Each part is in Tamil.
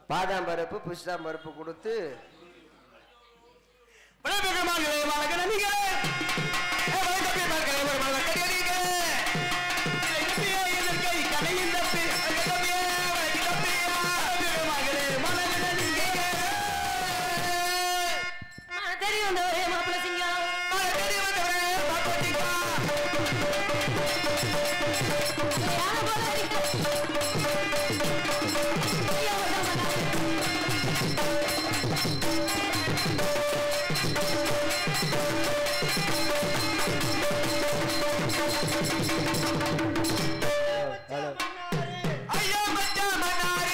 பாதாம் பருப்பு புஷ்தாம் பருப்பு கொடுத்து விளைபெருமாங்களே மலகணனிகளே வழக்கத்தை பார்க்கிறேன் ஒரு மலக்கடியடிகளே இலக்கிய எதிர்க்கை கடையின் தப்பி அகதமியே வழக்கு தப்பி பெருமாங்களே மலகணனிகளே தெரியும் வந்தவரே மாப்பிள்ள சிங்கம் மலக்கடி வந்தவரே பாப்பட்டிக்கா யாரை போல இருக்கு? ஐயோ, வேண்டாம், வேண்டாம். ஹலோ ஐயோ மச்சான் மன்னாரே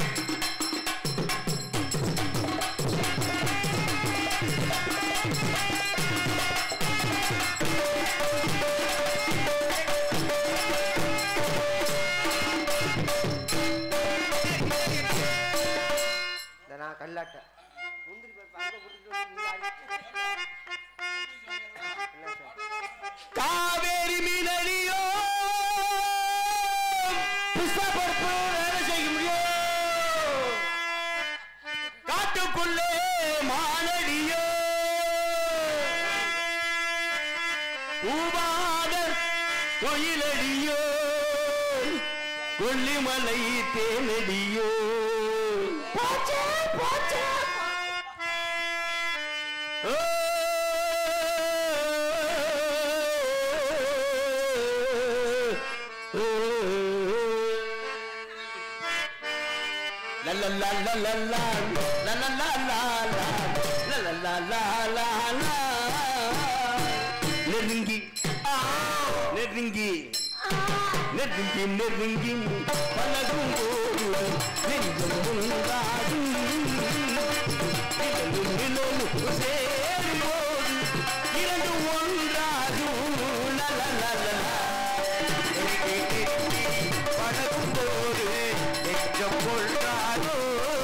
இந்த நான் கல்லாட்ட முந்திரி பருப்பு அங்க கொடுத்துட்டு வந்து இங்க அடி. என்ன சார் காவேரி மீனடியோ புஷ்பா பருப்பு வேலை செய்ய முடியும் காட்டுக்குள்ளே மானடியோ பூவாத கோயிலடியோ கொல்லிமலை தேனடியோ போச்சு போச்சு ஓ La la la la la la la la la la la la la la la la நெருங்கி நெருங்கி நெருங்கி நெருங்கி பழகும் போது நெஞ்சம் உண்டாகும் நிழலும் நிழலும் சேரும் போது இரண்டு ஒன்றாகும் லல லல நெருங்கி நெருங்கி பழகும் போது நெஞ்சம் ஒன்றாகும்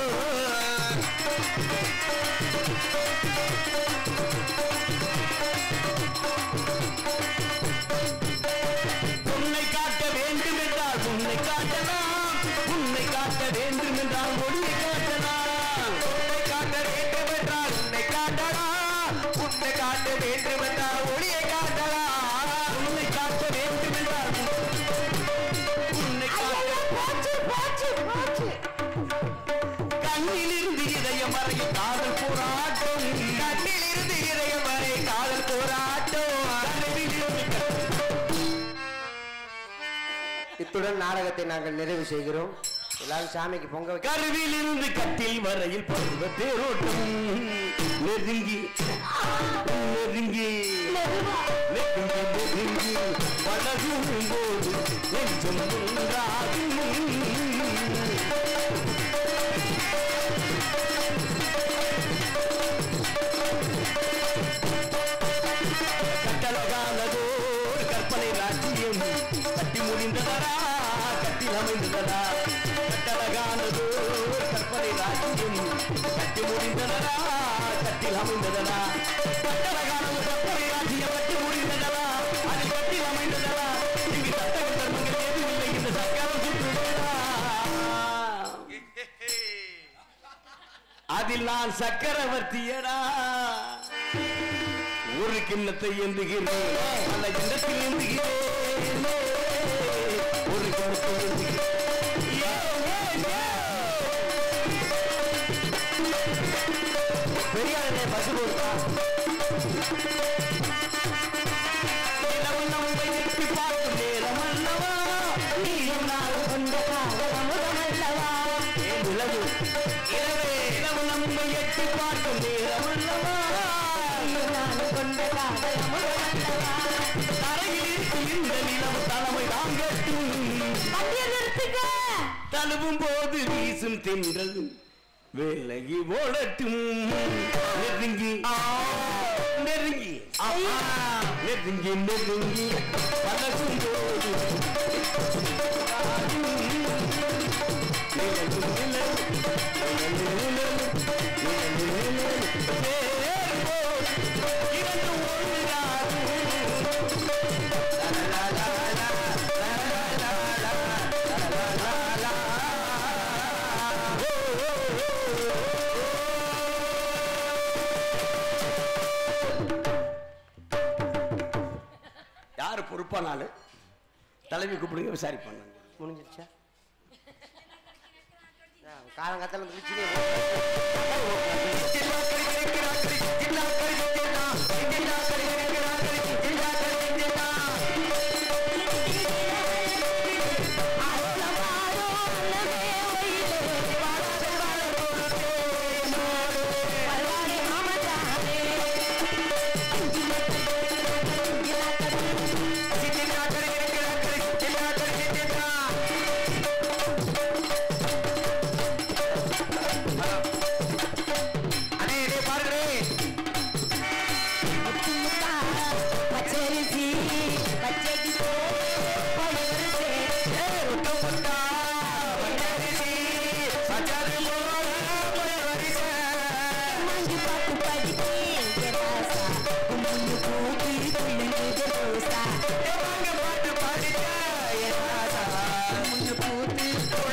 உன்னை காட்ட வேண்டும் என்றால் உன்னை காட்டலாம் உன்னை காட்ட வேண்டும் என்றால் ஒளியை காட்டலாம் உன்னை காட்ட வேண்டும் என்றால் உன்னை காட்டலாம் உன்னை காட்ட வேண்டும் என்றால் ஒளியை காட்டலாம் உன்னை காட்ட வேண்டும் என்றால் உன்னை காட்ட போச்சு போச்சு போச்சு கண்ணிலிருந்து இதயம் வரை காதல் போராட்டம் கண்ணிலிருந்து இதயம் வரை காதல் போராட்டம் கண்ணிலிருந்து இத்துடன் நாடகத்தை நாங்கள் நிறைவு செய்கிறோம் எல்லாரும் சாமிக்கு பொங்க வைக்க கருவிலிருந்து கட்டில் வரையில் பருவ தேரோட்டம் நெருங்கி நெருங்கி நெருங்கி நெருங்கி பழகும் போது நெஞ்சம் ஒன்றாகும் கட்டழகானதோ கற்பனை ராஜ்யம் கட்டி முடிந்ததடா கட்டில் அமைந்ததடா கட்டழகானதோ கற்பனை ராஜ்யம் கட்டி முடிந்ததடா கட்டில் அமைந்ததடா கட்டழகானது கற்பனை ராஜ்யம் கட்டி முடிந்ததடா அது கட்டில் அமைந்ததடா இங்கு சட்டங்கள் தர்மங்கள் எதுவும் இல்லை இந்த சர்க்காரம் சுற்றுதடா அதில் நான் சக்கரவர்த்தியடா ஒரு கிண்ணத்தை ஏந்துகிறேன் பல கிண்ணத்தில் ஏந்துகிறேன் ஒரு கிண்ணத்தை ஏந்துகிறேன் ஏ, ஏ, ஏ. பெரியாரே பசு கொடுத்தா நிலவு நம்மை எட்டி பார்க்கும் நேரம் அல்லவா நீயும் நானும் கொண்ட காதல் அமுதம் அல்லவா ஏன் நிலவு இரவே நிலவு நம்மை எட்டி பார்க்கும் நேரம் அல்லவா நீயும் நானும் கொண்ட காதல் அமுதம் அல்லவா தரையில் இருக்கும் இந்த நிலவு தலைமை தாங்கட்டும் வண்டியை நிறுத்துங்க தழுவும் போது வீசும் தின்றல் வேலகி ஓடட்டும் நெருங்கி நெருங்கி நெருங்கி நெருங்கி பழகும் போது நிழலும் நிழலும், நிழலும் நிழலும், நிழலும் நிழலும், சேரும்போது இரண்டு ஒன்றாகும். லா, லா, லா, லா, லா, லா, லா, லா, லா, லா, லா, லா. ஓ, ஓ, ஓ. யாரு பொறுப்பானாலு தலைமை கூப்பிடுங்க விசாரிப்பாங்க முடிஞ்சிருச்சா காலங்காத்தால வந்துருச்சு பச்சரிசி பச்சைக்கு பழவரிசி மஞ்சு பாட்டு படிக்கி ராசா கும்புண்டு கூட்டி குள்ளுண்டு ரோசா கும்புண்டு கூட்டி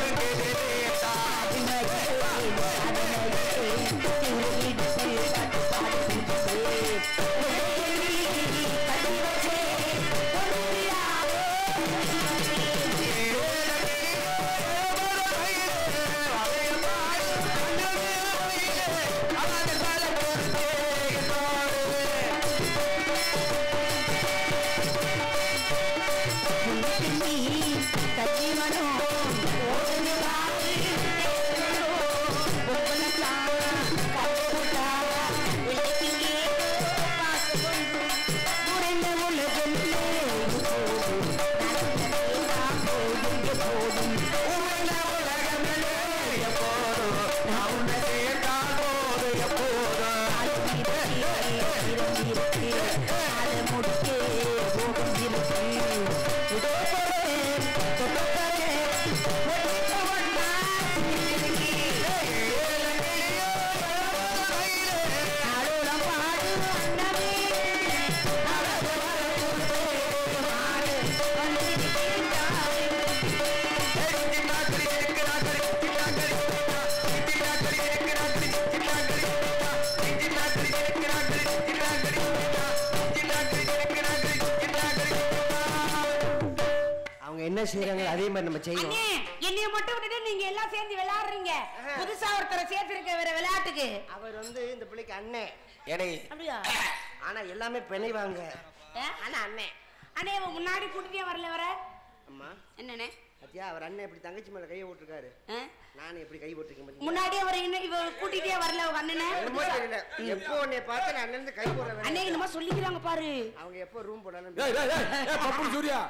அவங்க என்ன செய்யறாங்க அதே மாதிரி நம்ம செய்யணும் அண்ணே என்னைய மட்டும் விட்டுட்டு நீங்க எல்லாம் சேர்ந்து விளையாடுறீங்க புதுசா ஒருத்தரை சேர்த்திருக்க வேற விளையாட்டுக்கு அவர் வந்து இந்த பிள்ளைக்கு அண்ணன் ஏடே அப்படியா ஆனா எல்லாமே பிணைவாங்க ஆ? ஆனா அண்ணன் அண்ணே இவன் முன்னாடி கூட்டிட்டே வரல வர அம்மா என்னண்ணே பத்தியா அவர் அண்ணன் எப்படி தங்கச்சி மேல கையை போட்டிருக்காரு ஆ? நானும் எப்படி கை போட்டிருக்கேன் பாத்தீங்களா? முன்னாடி அவர் இன்னும் இவ கூட்டிட்டே வரல உங்க அண்ணனை என்னமோ தெரியல எப்போ உன்னை பார்த்து நான் அண்ணன் இருந்து கை போடுறேன் அண்ணே என்னமோ சொல்லிக்கிறாங்க பாரு அவங்க எப்போ ரூம் போடாலும் ஏய், ஏய், ஏய், ஏய், பப்புனு சூர்யா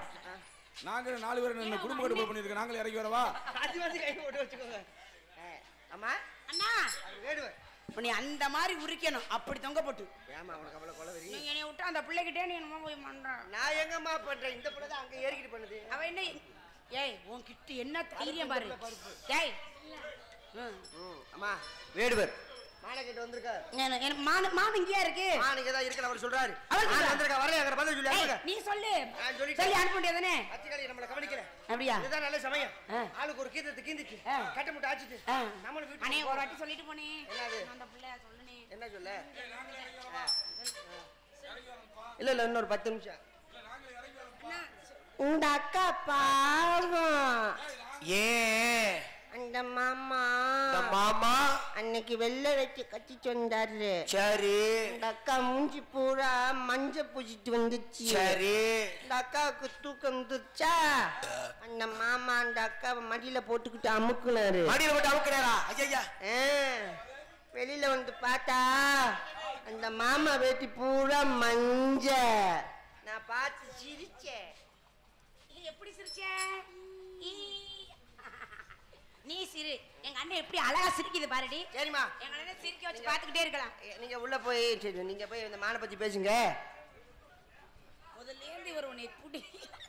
நாங்க நாலு பேர் நின்னு குடும்ப கட்டுப்பாடு பண்ணிருக்கோம் நாங்களே இறங்கி வரவா அது வந்து கை போட்டு வச்சுக்கோங்க ஏ, அம்மா அண்ணா அவர் வேடுவர் இப்ப நீ அந்த மாதிரி உரிக்கணும் அப்படி தொங்க போட்டு ஏமா அவனுக்கு அவ்வளவு கொலவெறி நீங்க என்னைய விட்டு அந்த பிள்ளைகிட்டே நீ என்னமோ போய் பண்ற நான் எங்கம்மா பண்றேன் இந்த பிள்ளை தான் அங்க ஏறிக்கிட்டு பண்ணுது அவ என்ன ஏய் உன் கிட்ட என்ன தைரியம் பாரு ஏய் ம். ம், அம்மா வேடுவர் மாலை கேட்டு வந்திருக்கா என்ன- என்ன மானு மானு இங்கேயா இருக்கு ஆ நீங்க தான் இருக்கல அவர் சொல்றாரு அவர் நான் சொல்றா. வந்திருக்கா வரல அங்க பதில் சொல்லி ஏய், அனுப்புங்க நீ சொல்லு நான் சொல்லிட்டேன். சொல்லி அனுப்ப முடியாதானே அச்சிக்காரி நம்மள கவனிக்கல அப்படியா இதுதான் நல்ல சமயம் ஆ. ஆளுக்கு ஒரு கீதத்தை கீந்துச்சு ஆ. கட்ட முட்டை ஆச்சிட்டு ஆ. நம்மளும் அண்ணே வீட்டுக்கு ஒரு போறோம். வாட்டி சொல்லிட்டு போனே என்னது? அந்த பிள்ளை சொல்லுனே என்ன சொல்ல ஆ. இல்ல இல்ல இன்னொரு பத்து நிமிஷம் இந்த அக்கா பாவம் ஏன் அந்த மாமா இந்த மாமா அன்னைக்கு வெள்ளை வச்சு கட்டிட்டு வந்தாரு சரி இந்த அக்கா மூஞ்சி பூரா மஞ்ச பூசிட்டு வந்துச்சு சரி இந்த அக்காவுக்கு தூக்கம் வந்துருச்சா அந்த மாமா அந்த அக்காவை மடியில போட்டுக்கிட்டு அமுக்குனாரு மடியில போட்டு அமுக்கிறாரா ஐயா ஆ, வெளியில வந்து பார்த்தா அந்த மாமா வேட்டி பூரா மஞ்ச நான் பார்த்து சிரிச்சேன் இது எப்படி சிரிச்ச ஈ. நீ சிரி எங்க அண்ணன் எப்படி அழகா சிரிக்குது பாருடி சரிம்மா எங்க அண்ணன் சிரிக்க வச்சு பாத்துக்கிட்டே இருக்கலாம் நீங்க உள்ள போய் சரி நீங்க போய் இந்த மானை பத்தி பேசுங்க முதல்ல இருந்து இவர் உன்னை புடி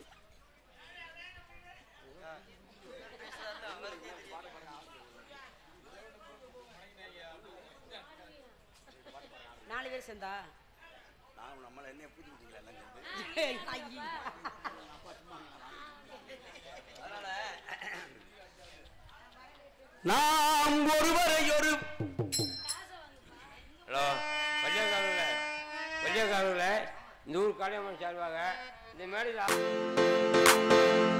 நாலு பேர் சேர்ந்தா நான் நம்மள என்ன பூச்சி விட்டீங்களா எல்லாம் சேர்ந்து? நாம் ஒருவரை ஒரு சார்பில் இந்த ஊர் காளியம்மன் சார்பாக இந்த மேடையில்